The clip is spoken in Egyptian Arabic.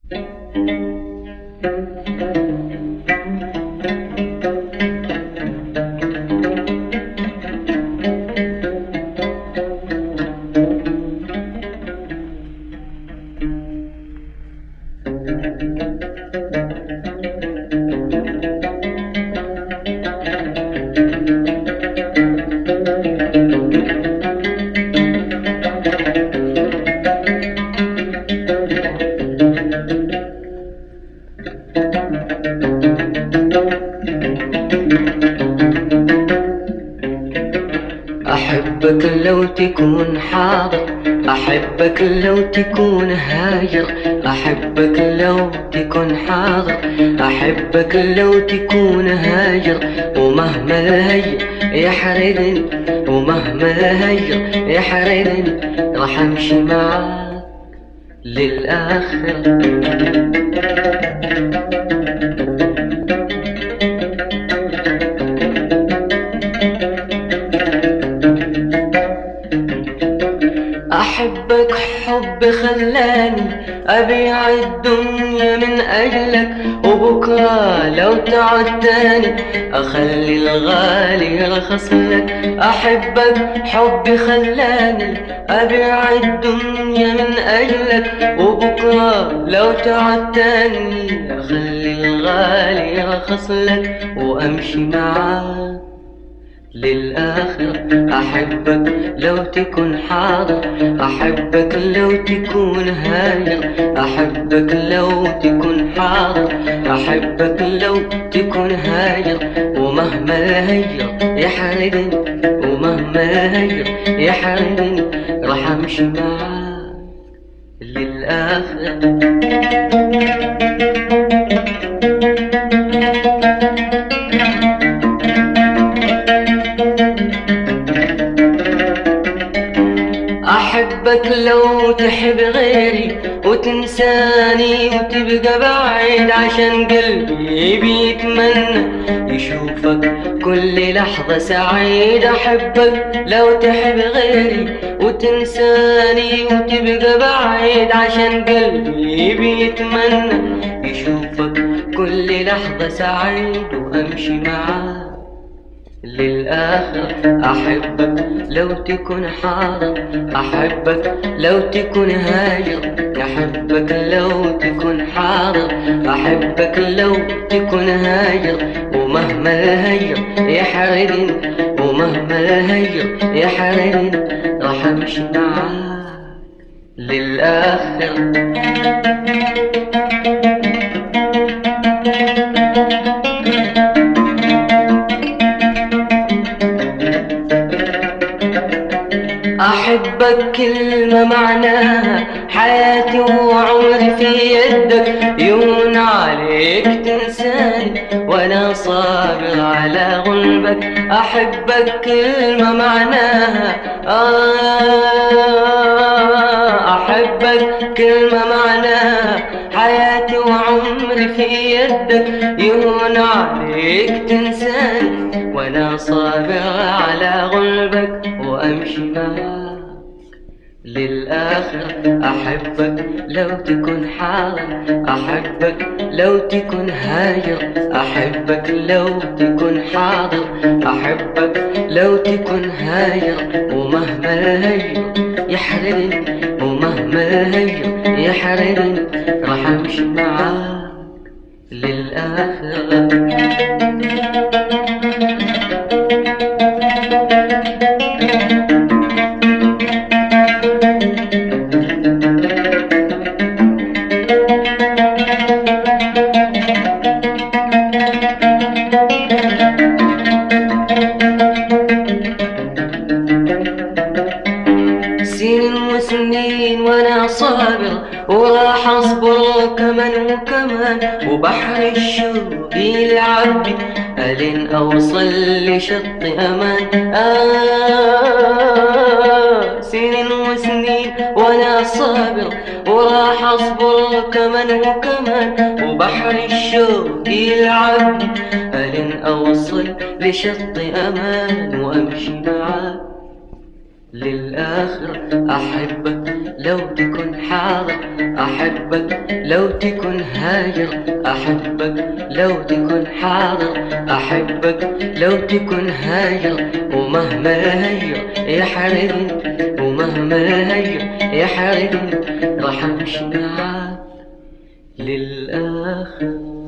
أحبك لو تكون حاضر أحبك لو تكون هاجر أحبك لو تكون حاضر أحبك لو تكون هاجر ومهما الهجر يحرقني ومهما الهجر يحرقني راح أمشي معاك للآخر أحبك حب خلاني أبيع الدنيا من أجلك وبكرة لو تعد تاني أخلي الغالي يرخص لك أحبك حب خلاني أبيع الدنيا من أجلك وبكرة لو تعد تاني أخلي الغالي يرخص لك وأمشي معاك للآخر أحبك لو تكون حاضر أحبك لو تكون هاجر أحبك لو تكون حاضر أحبك لو تكون هاجر ومهما الهجر يحرقني ومهما الهجر يحرقني راح أمشي معاك للآخر أحبك لو تحب غيري وتنساني وتبقى بعيد عشان قلبي بيتمنى يشوفك كل لحظة سعيد أحبك لو تحب غيري وتنساني وتبقى بعيد عشان قلبي بيتمنى يشوفك كل لحظة سعيد وأمشي معاك للآخر أحبك لو تكون حاضر أحبك لو تكون هاجر أحبك لو تكون حاضر أحبك لو تكون هاجر ومهما الهجر يحرقني ومهما الهجر يحرقني راح أمشي معاك للآخر أحبك كلمة معناها حياتي وعمري في يدك يهون عليك تنساني وأنا صابر على غلبك أحبك كلمة معناها آه أحبك كلمة معناها حياتي وعمري في يدك يهون عليك تنساني وأنا صابر على غلبك وأمشي معاك للآخر أحبك لو تكون حاضر أحبك لو تكون هاجر أحبك لو تكون حاضر أحبك لو تكون هاجر ومهما الهجر يحرقني ومهما الهجر يحرقني راح أمشي معاك للآخر سنين وسنين وانا صابر وراح اصبر كمان وكمان وبحر الشوق يلعب الين اوصل لشط امان آه سنين وسنين وانا صابر وراح اصبر كمان وكمان وبحر الشوق يلعب الين اوصل لشط امان وامشي معاك للآخر أحبك لو تكون حاضر أحبك لو تكون هاجر أحبك لو تكون حاضر أحبك لو تكون هاجر ومهما الهجر يحرقني ومهما الهجر يحرقني راح أمشي معاك للآخر